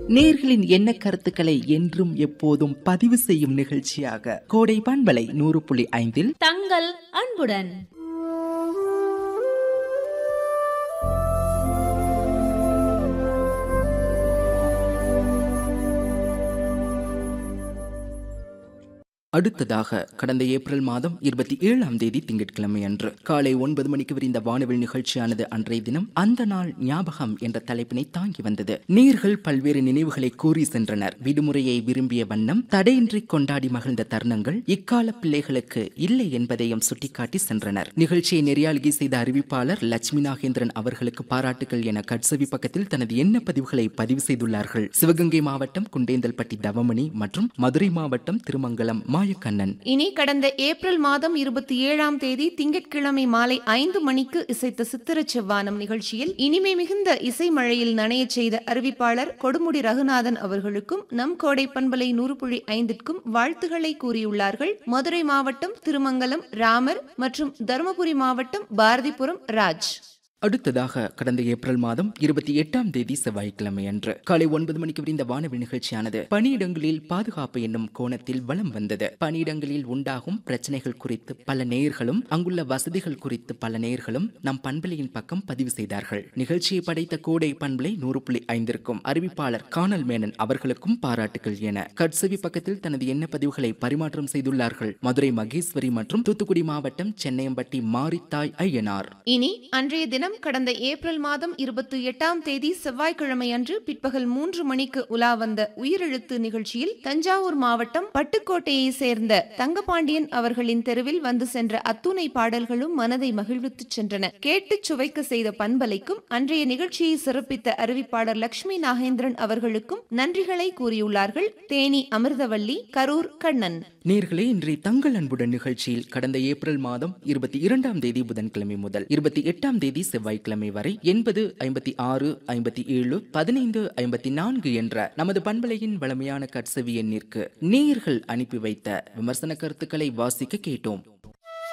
நேர்களின் எண்ண கருத்துக்களை என்றும் எப்போதும் பதிவு செய்யும் நிகழ்ச்சியாக கோடை பண்பலை நூறு புள்ளி ஐந்தில் தங்கள் அன்புடன் அடுத்ததாக கடந்த ஏப்ரல் மாதம் இருபத்தி ஏழாம் தேதி திங்கட்கிழமை அன்று காலை ஒன்பது மணிக்கு விரிந்த வானவில் நிகழ்ச்சியானது அன்றைய தினம் அந்த நாள் ஞாபகம் என்ற தலைப்பினை தாங்கி வந்தது நீர்கள் பல்வேறு நினைவுகளை கூறி சென்றனர் விடுமுறையை விரும்பிய வண்ணம் தடையின்றி கொண்டாடி மகிழ்ந்த தருணங்கள் இக்கால பிள்ளைகளுக்கு இல்லை என்பதையும் சுட்டிக்காட்டி சென்றனர் நிகழ்ச்சியை நெறியாளுகை செய்த அறிவிப்பாளர் லட்சுமி நாகேந்திரன் அவர்களுக்கு பாராட்டுகள் என கட்சவி பக்கத்தில் தனது எண்ண பதிவுகளை பதிவு செய்துள்ளார்கள் சிவகங்கை மாவட்டம் குண்டேந்தல்பட்டி தவமணி மற்றும் மதுரை மாவட்டம் திருமங்கலம் மாயக்கண்ணன் இனி கடந்த ஏப்ரல் மாதம் இருபத்தி ஏழாம் தேதி திங்கட்கிழமை மாலை ஐந்து மணிக்கு இசைத்த சித்திர செவ்வானம் நிகழ்ச்சியில் இனிமை மிகுந்த இசை மழையில் நனையச் செய்த அறிவிப்பாளர் கொடுமுடி ரகுநாதன் அவர்களுக்கும் நம் கோடை பண்பலை நூறு புள்ளி ஐந்திற்கும் வாழ்த்துக்களை கூறியுள்ளார்கள் மதுரை மாவட்டம் திருமங்கலம் ராமர் மற்றும் தருமபுரி மாவட்டம் பாரதிபுரம் ராஜ் அடுத்ததாக கடந்த ஏப்ரல் மாதம் இருபத்தி எட்டாம் தேதி செவ்வாய்க்கிழமை அன்று காலை ஒன்பது மணிக்கு விரிந்த வானவில் நிகழ்ச்சியானது பணியிடங்களில் பாதுகாப்பு என்னும் கோணத்தில் வலம் வந்தது பணியிடங்களில் உண்டாகும் பிரச்சனைகள் குறித்து பல நேயர்களும் அங்குள்ள வசதிகள் குறித்து பல நேயர்களும் நம் பண்பலையின் பக்கம் பதிவு செய்தார்கள் நிகழ்ச்சியை படைத்த கோடை பண்பலை நூறு புள்ளி ஐந்திற்கும் அறிவிப்பாளர் கானல் மேனன் அவர்களுக்கும் பாராட்டுகள் என கட்சவி பக்கத்தில் தனது எண்ண பதிவுகளை பரிமாற்றம் செய்துள்ளார்கள் மதுரை மகேஸ்வரி மற்றும் தூத்துக்குடி மாவட்டம் சென்னையம்பட்டி மாரித்தாய் ஐயனார் இனி அன்றைய தினம் கடந்த ஏப்ரல் மாதம் இருபத்தி எட்டாம் தேதி செவ்வாய்க்கிழமை அன்று பிற்பகல் மூன்று மணிக்கு உலா வந்த உயிரெழுத்து நிகழ்ச்சியில் தஞ்சாவூர் மாவட்டம் பட்டுக்கோட்டையை சேர்ந்த தங்கபாண்டியன் அவர்களின் தெருவில் வந்து சென்ற அத்துணை பாடல்களும் மனதை மகிழ்வித்துச் சென்றன கேட்டுச் சுவைக்க செய்த பண்பலைக்கும் அன்றைய நிகழ்ச்சியை சிறப்பித்த அறிவிப்பாளர் லட்சுமி நாகேந்திரன் அவர்களுக்கும் நன்றிகளை கூறியுள்ளார்கள் தேனி அமிர்தவள்ளி கரூர் கண்ணன் நேர்களே இன்றைய தங்கள் அன்புடன் நிகழ்ச்சியில் கடந்த ஏப்ரல் மாதம் இருபத்தி இரண்டாம் தேதி புதன்கிழமை முதல் இருபத்தி எட்டாம் தேதி செவ்வாய்க்கிழமை வரை எண்பது ஐம்பத்தி ஆறு ஐம்பத்தி ஏழு பதினைந்து ஐம்பத்தி நான்கு என்ற நமது பண்பலையின் வளமையான கட்சவி எண்ணிற்கு நேயர்கள் அனுப்பி வைத்த விமர்சன கருத்துக்களை வாசிக்க கேட்டோம்